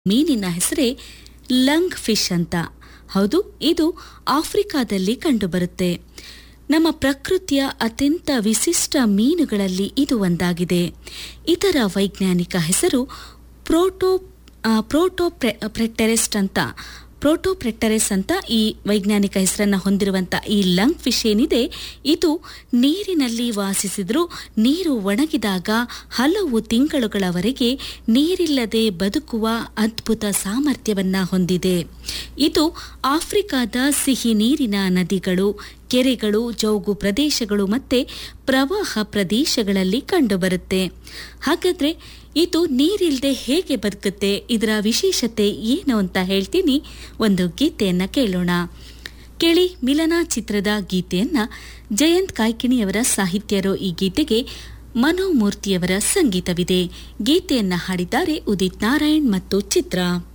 ಮೀನಿನ ಹೆಸರೇ lung fish ಅಂತ ಹೌದು ಇದು ಆಫ್ರಿಕಾದಲ್ಲಿ ಕಂಡುಬರುತ್ತೆ ನಮ್ಮ ಪ್ರಕೃತಿಯ ಅತ್ಯಂತ ವಿಶಿಷ್ಟ ಮೀನುಗಳಲ್ಲಿ ಇದು ಒಂದಾಗಿದೆ ಇದರ ವೈಜ್ಞಾನಿಕ ಹೆಸರು ಪ್ರೋಟೋ ಪ್ರೋಟೋಪ್ರೆಟೆರೆಸ್ಟ್ ಅಂತ ಪ್ರೋಟೋಪ್ರೆಟರೆಸ್ ಅಂತ ಈ ವೈಜ್ಞಾನಿಕ ಹೆಸರನ್ನು ಹೊಂದಿರುವಂಥ ಈ ಲಂಗ್ ಫಿಶ್ ಏನಿದೆ ಇದು ನೀರಿನಲ್ಲಿ ವಾಸಿಸಿದರೂ ನೀರು ಒಣಗಿದಾಗ ಹಲವು ತಿಂಗಳುಗಳವರೆಗೆ ನೀರಿಲ್ಲದೆ ಬದುಕುವ ಅದ್ಭುತ ಸಾಮರ್ಥ್ಯವನ್ನು ಹೊಂದಿದೆ ಇದು ಆಫ್ರಿಕಾದ ಸಿಹಿ ನೀರಿನ ನದಿಗಳು ಕೆರೆಗಳು ಜೌಗು ಪ್ರದೇಶಗಳು ಮತ್ತು ಪ್ರವಾಹ ಪ್ರದೇಶಗಳಲ್ಲಿ ಕಂಡುಬರುತ್ತೆ ಹಾಗಾದ್ರೆ ಇದು ನೀರಿಲ್ಲದೆ ಹೇಗೆ ಬದುಕುತ್ತೆ ಇದರ ವಿಶೇಷತೆ ಏನು ಅಂತ ಹೇಳ್ತೀನಿ ಒಂದು ಗೀತೆಯನ್ನ ಕೇಳೋಣ ಕೇಳಿ ಮಿಲನ ಚಿತ್ರದ ಗೀತೆಯನ್ನ ಜಯಂತ್ ಕಾಯ್ಕಿಣಿಯವರ ಸಾಹಿತ್ಯರೋ ಈ ಗೀತೆಗೆ ಮನೋಮೂರ್ತಿಯವರ ಸಂಗೀತವಿದೆ ಗೀತೆಯನ್ನ ಹಾಡಿದ್ದಾರೆ ಉದಿತ್ ನಾರಾಯಣ್ ಮತ್ತು ಚಿತ್ರ